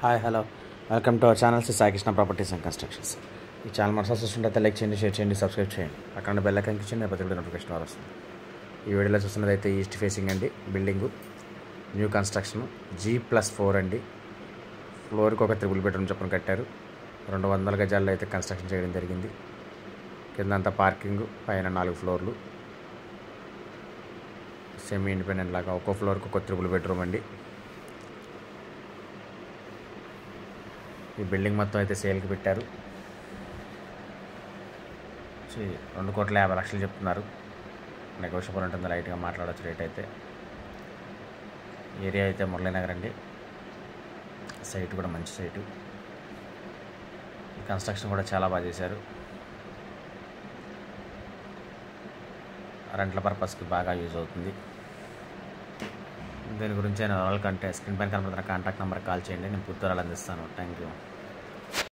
hi hello welcome to our channel Shri Saikrishna properties and constructions ఈ channel మనసు చూస్తుంటే like చేయండి షేర్ చేయండి సబ్స్క్రైబ్ చేయండి అక్కడ బెల్ ఐకాన్ ఇచ్చింది ప్రతి ఒక్కటి నోటిఫికేషన్ ద్వారా వస్తుంది ఈ వీడియోలో చూస్తున్నది అయితే ఈస్ట్ ఫేసింగ్ అండి building new construction G plus four అండి ఫ్లోర్కి ఒక త్రిబుల్ బెడ్రూమ్ చొప్పున కట్టారు రెండు వందల గజాల్లో అయితే కన్స్ట్రక్షన్ చేయడం జరిగింది కింద అంతా పార్కింగ్ పైన నాలుగు ఫ్లోర్లు సెమీ ఇండిపెండెంట్ లాగా ఒక్కో ఫ్లోర్కి ఒక త్రిబుల్ బెడ్రూమ్ అండి ఈ బిల్డింగ్ మొత్తం అయితే సేల్కి పెట్టారు సో ఈ రెండు కోట్ల యాభై లక్షలు చెప్తున్నారు నెగోషియబుల్ ఉంటుంది లైట్గా మాట్లాడవచ్చు రేట్ అయితే ఏరియా అయితే మురళీనగర్ అండి సైట్ కూడా మంచి సైటు ఈ కన్స్ట్రక్షన్ కూడా చాలా బాగా చేశారు రెంట్ల పర్పస్కి బాగా యూజ్ అవుతుంది దీని గురించి నేను వాళ్ళకంటే స్క్రీన్ పైన కనబడుతున్న కాంటాక్ట్ నెంబర్కి కాల్ చేయండి నేను పూర్తి వివరాలు అందిస్తాను థ్యాంక్ యూ